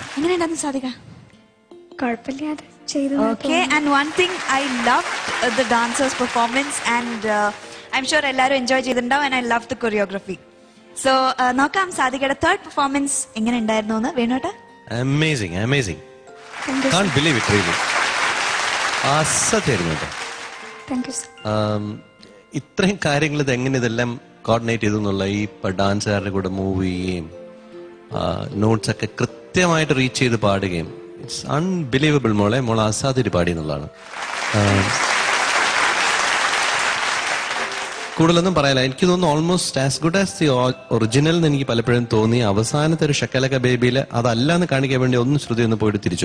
എങ്ങനെയുണ്ടായിരുന്നു സാധിക കുഴപ്പമില്ലാതെ ചെയ്തു okay and one thing I love the dancers performance and I am sure എല്ലാവരും enjoy ചെയ്തിട്ടുണ്ടാവും and I love the choreography so നോക്കാം സാധികയുടെ തേർഡ് പെർഫോമൻസ് എങ്ങനെ ഉണ്ടായിരുന്നു എന്ന് വേണോട്ടെ amazing amazing can't believe it really അസത്തായിരുന്നു കേട്ടോ താങ്ക് യു സർ ആം, ഇത്രയും കാര്യങ്ങൾ ഇത് എങ്ങനെ ഇതെല്ലാം കോർഡിനേറ്റ് ചെയ്തു എന്നുള്ള ഈ ഡാൻസുകാരുടെ കൂടെ മൂവ് ചെയ്യുകയും നോട്ട്സ് ഒക്കെ കൃത്യമായിട്ട് റീച്ച് ചെയ്ത് പാടുകയും ഇറ്റ്സ് അൺബിലീവബിൾ മോളെ മോൾ അസാധ്യര് പാടി എന്നുള്ളതാണ് ആം, കൂടുതലൊന്നും പറയാനില്ല എനിക്ക് തോന്നുന്നു almost as good as the original എന്ന് എനിക്ക് പലപ്പോഴും തോന്നി അവസാനത്തെ ഒരു ഷക്കലക്ക ബേബിയിൽ അതല്ല എന്ന് കാണിക്കാൻ വേണ്ടി ഒന്ന് ശ്രുതി ഒന്ന് പോയിട്ട് തിരിച്ചു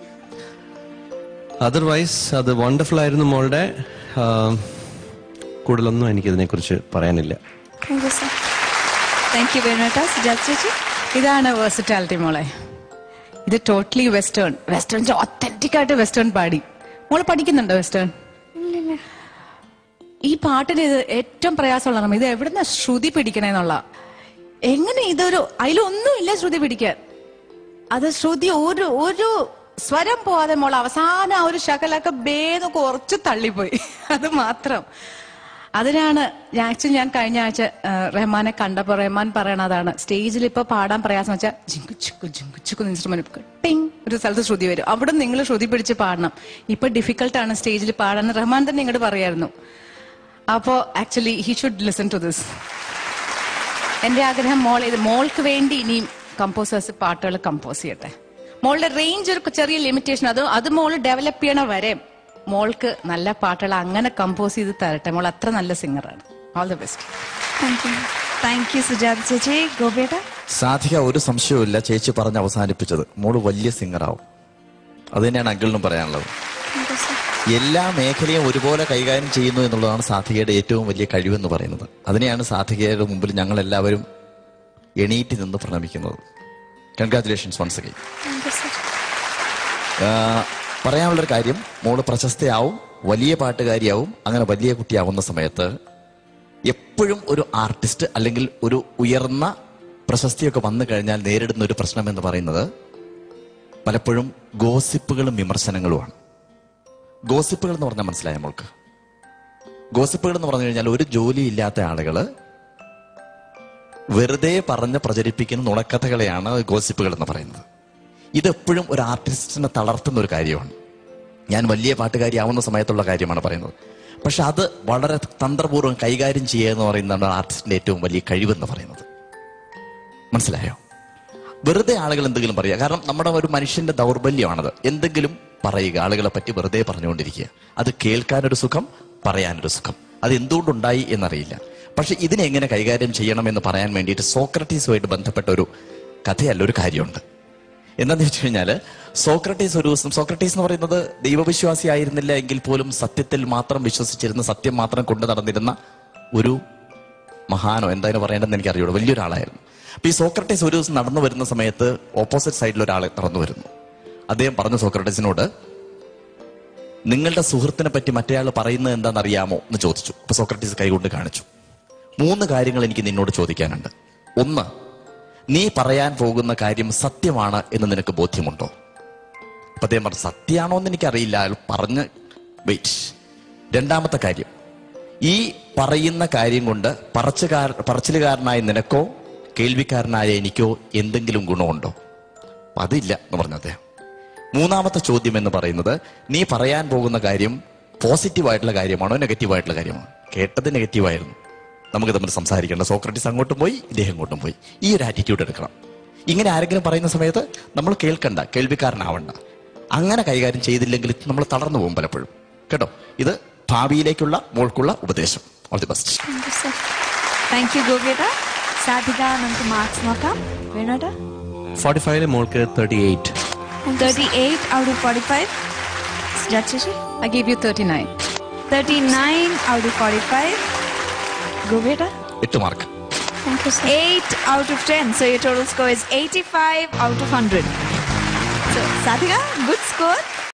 അതർവൈസ് അത് വണ്ടർഫുൾ ആയിരുന്നു മോളുടെ ആം, കൂടുതലൊന്നും എനിക്ക് ഇതിനെക്കുറിച്ച് പറയാനില്ല thank you sir thank you വേണോട്ട സുജാത ചേച്ചി ഇതാണ് വേഴ്സിറ്റാലിറ്റി മോളെ ഇത് ടോട്ടലി വെസ്റ്റേൺ വെസ്റ്റേൺ ഒത്തന്റിക് ആയിട്ട് വെസ്റ്റേൺ പാടി മോള് പഠിക്കുന്നുണ്ടോ വെസ്റ്റേൺ ഇല്ലില്ല ഈ പാട്ടിന് ഇത് ഏറ്റവും പ്രയാസമുള്ളതാണ് ഇത് എവിടുന്ന ശ്രുതി പിടിക്കണേന്നുള്ള എങ്ങനെ ഇതൊരു അതിലൊന്നുമില്ല ശ്രുതി പിടിക്കാൻ അത് ശ്രുതി ഒരു ഒരു സ്വരം പോവാതെ മോൾ അവസാനം ആ ഒരു ശകലൊക്കെ ഭേദം കുറച്ച് തള്ളിപ്പോയി അത് മാത്രം അതിനാണ് ആക്ച്വലി ഞാൻ കഴിഞ്ഞ ആഴ്ച ആ, റഹ്മാനെ കണ്ടപ്പോ റഹ്മാൻ പറയണതാണ് സ്റ്റേജിൽ ഇപ്പൊ പാടാൻ പ്രയാസം വെച്ചാൽ ജിങ്കു ചിക്കു ജിങ്കു ചിക്കു ഇൻസ്ട്രുമെന്റ് ടിങ് ഒരു സ്ഥലത്ത് ശ്രുതി വരും അവിടെ നിങ്ങൾ ശ്രുതി പിടിച്ച് പാടണം ഇപ്പൊ ഡിഫിക്കൽട്ടാണ് സ്റ്റേജിൽ പാടാൻ റഹ്മാൻ തന്നെ ഇങ്ങോട്ട് പറയായിരുന്നു അപ്പോ actually he should listen to this എന്റെ ആഗ്രഹം മോൾ ഇത് മോൾക്ക് വേണ്ടി ഇനിയും കമ്പോസേഴ്സ് പാട്ടുകൾ കമ്പോസ് ചെയ്യട്ടെ മോളുടെ റേഞ്ച് ഒരു ചെറിയ ലിമിറ്റേഷൻ അത് അത് മോള് ഡെവലപ്പ് ചെയ്യണ വരെ മോൾക്ക് നല്ല പാട്ടുകൾ അങ്ങനെ കമ്പോസ് ചെയ്ത് തരട്ടെ മോൾ അത്ര നല്ല സിംഗറാണ് all the best thank you thank you Sujatha ചേച്ചി ഗോപിയേട്ട സാധിക ഒരു സംശയവുമില്ല ചേച്ചി പറഞ്ഞ് അവസാനിപ്പിച്ചത് മോള് വലിയ സിംഗറാവും അത് തന്നെയാണ് അങ്കിളിനും പറയാനുള്ളത് താങ്ക് യു സർ എല്ലാ മേഖലയും ഒരുപോലെ കൈകാര്യം ചെയ്യുന്നു എന്നുള്ളതാണ് സാധികയുടെ ഏറ്റവും വലിയ കഴിവെന്ന് പറയുന്നത് അതിനെയാണ് സാധികയുടെ മുമ്പിൽ ഞങ്ങൾ എല്ലാവരും എണീറ്റ് നിന്ന് പ്രണമിക്കുന്നത് congratulations once again thank you sir പറയാനുള്ളൊരു കാര്യം മോള് പ്രശസ്തയാവും വലിയ പാട്ടുകാരിയാവും അങ്ങനെ വലിയ കുട്ടിയാവുന്ന സമയത്ത് എപ്പോഴും ഒരു ആർട്ടിസ്റ്റ് അല്ലെങ്കിൽ ഒരു ഉയർന്ന പ്രശസ്തിയൊക്കെ വന്നു കഴിഞ്ഞാൽ നേരിടുന്ന ഒരു പ്രശ്നം എന്ന് പറയുന്നത് പലപ്പോഴും ഗോസിപ്പുകളും വിമർശനങ്ങളുമാണ് ഗോസിപ്പുകൾ എന്ന് പറഞ്ഞാൽ മനസ്സിലായ നമ്മൾക്ക് ഗോസിപ്പുകൾ എന്ന് പറഞ്ഞു കഴിഞ്ഞാൽ ഒരു ജോലി ഇല്ലാത്ത ആളുകള് വെറുതെ പറഞ്ഞ് പ്രചരിപ്പിക്കുന്ന നുണക്കഥകളെയാണ് ഗോസിപ്പുകൾ എന്ന് പറയുന്നത് ഇതെപ്പോഴും ഒരു ആർട്ടിസ്റ്റിനെ തളർത്തുന്ന ഒരു കാര്യമാണ് ഞാൻ വലിയ പാട്ടുകാരിയാവുന്ന സമയത്തുള്ള കാര്യമാണ് പറയുന്നത് പക്ഷെ അത് വളരെ തന്ത്രപൂർവ്വം കൈകാര്യം ചെയ്യുക എന്ന് പറയുന്നതാണ് ആർട്ടിസ്റ്റിന്റെ ഏറ്റവും വലിയ കഴിവെന്ന് പറയുന്നത് മനസ്സിലായോ വെറുതെ ആളുകൾ എന്തെങ്കിലും പറയുക കാരണം നമ്മുടെ ഒരു മനുഷ്യന്റെ ദൗർബല്യമാണത് എന്തെങ്കിലും പറയുക ആളുകളെ പറ്റി വെറുതെ പറഞ്ഞുകൊണ്ടിരിക്കുക അത് കേൾക്കാനൊരു സുഖം പറയാനൊരു സുഖം അത് എന്തുകൊണ്ടുണ്ടായി എന്നറിയില്ല പക്ഷെ ഇതിനെ എങ്ങനെ കൈകാര്യം ചെയ്യണമെന്ന് പറയാൻ വേണ്ടിയിട്ട് സോക്രട്ടീസുമായിട്ട് ബന്ധപ്പെട്ട ഒരു കഥയല്ല ഒരു കാര്യമുണ്ട് എന്താന്ന് വെച്ച് കഴിഞ്ഞാല് സോക്രട്ടീസ് ഒരു ദിവസം സോക്രട്ടീസ് എന്ന് പറയുന്നത് ദൈവവിശ്വാസി ആയിരുന്നില്ല എങ്കിൽ പോലും സത്യത്തിൽ മാത്രം വിശ്വസിച്ചിരുന്ന സത്യം മാത്രം കൊണ്ടു നടന്നിരുന്ന ഒരു മഹാനോ എന്തായാലും പറയേണ്ടതെന്ന് എനിക്ക് അറിയുള്ളൂ വലിയൊരാളായിരുന്നു അപ്പൊ ഈ സോക്രട്ടീസ് ഒരു ദിവസം നടന്നു വരുന്ന സമയത്ത് ഓപ്പോസിറ്റ് സൈഡിൽ ഒരാൾ നടന്നു വരുന്നു അദ്ദേഹം പറഞ്ഞു സോക്രട്ടീസിനോട് നിങ്ങളുടെ സുഹൃത്തിനെ പറ്റി മറ്റേയാൾ പറയുന്നത് എന്താണെന്ന് അറിയാമോ എന്ന് ചോദിച്ചു അപ്പൊ സോക്രട്ടീസ് കൈകൊണ്ട് കാണിച്ചു മൂന്ന് കാര്യങ്ങൾ എനിക്ക് നിന്നോട് ചോദിക്കാനുണ്ട് ഒന്ന് നീ പറയാൻ പോകുന്ന കാര്യം സത്യമാണ് എന്ന് നിനക്ക് ബോധ്യമുണ്ടോ അപ്പൊ അദ്ദേഹം പറഞ്ഞു സത്യമാണോ എന്ന് എനിക്കറിയില്ല അയാൾ പറഞ്ഞ് വെയിറ്റ് രണ്ടാമത്തെ കാര്യം ഈ പറയുന്ന കാര്യം കൊണ്ട് പറച്ചുകാര പറച്ചിലുകാരനായ നിനക്കോ കേൾവിക്കാരനായ എനിക്കോ എന്തെങ്കിലും ഗുണമുണ്ടോ അപ്പൊ അതില്ല എന്ന് പറഞ്ഞു അദ്ദേഹം മൂന്നാമത്തെ ചോദ്യം എന്ന് പറയുന്നത് നീ പറയാൻ പോകുന്ന കാര്യം പോസിറ്റീവായിട്ടുള്ള കാര്യമാണോ നെഗറ്റീവായിട്ടുള്ള കാര്യമാണോ കേട്ടത് നെഗറ്റീവായിരുന്നു നമുക്ക് തമ്മിൽ സംസാരിക്കേണ്ട സോക്രട്ടീസ് അങ്ങോട്ടും പോയി ഇദ്ദേഹം അങ്ങോട്ടും പോയി ഈ ഒരു ആറ്റിറ്റ്യൂഡ് എടുക്കണം ഇങ്ങനെ ആരെങ്കിലും പറയുന്ന സമയത്ത് നമ്മൾ കേൾക്കണ്ട കേൾവിക്കാരനാവണ്ട അങ്ങനെ കൈകാര്യം ചെയ്തില്ലെങ്കിൽ നമ്മൾ തളർന്നു പോകും പലപ്പോഴും കേട്ടോ ഇത് ഭാവിയിലേക്കുള്ള മോൾക്കുള്ള ഉപദേശം all the best thank you sir thank you ഗോപിയേട്ട സാധിക നമുക്ക് മാർക്സ് നോക്കാം വേണോട്ട ഫോർട്ടി ഫൈവില് മോൾക്ക് thirty eight thirty eight out of forty five Sujatha ചേച്ചി I give you thirty nine thirty nine out of forty five ഗോപിയേട്ട എട്ട് mark thank you sir 8 out of 10. So your total score is 85 out of 100. So, Sadhika, good score.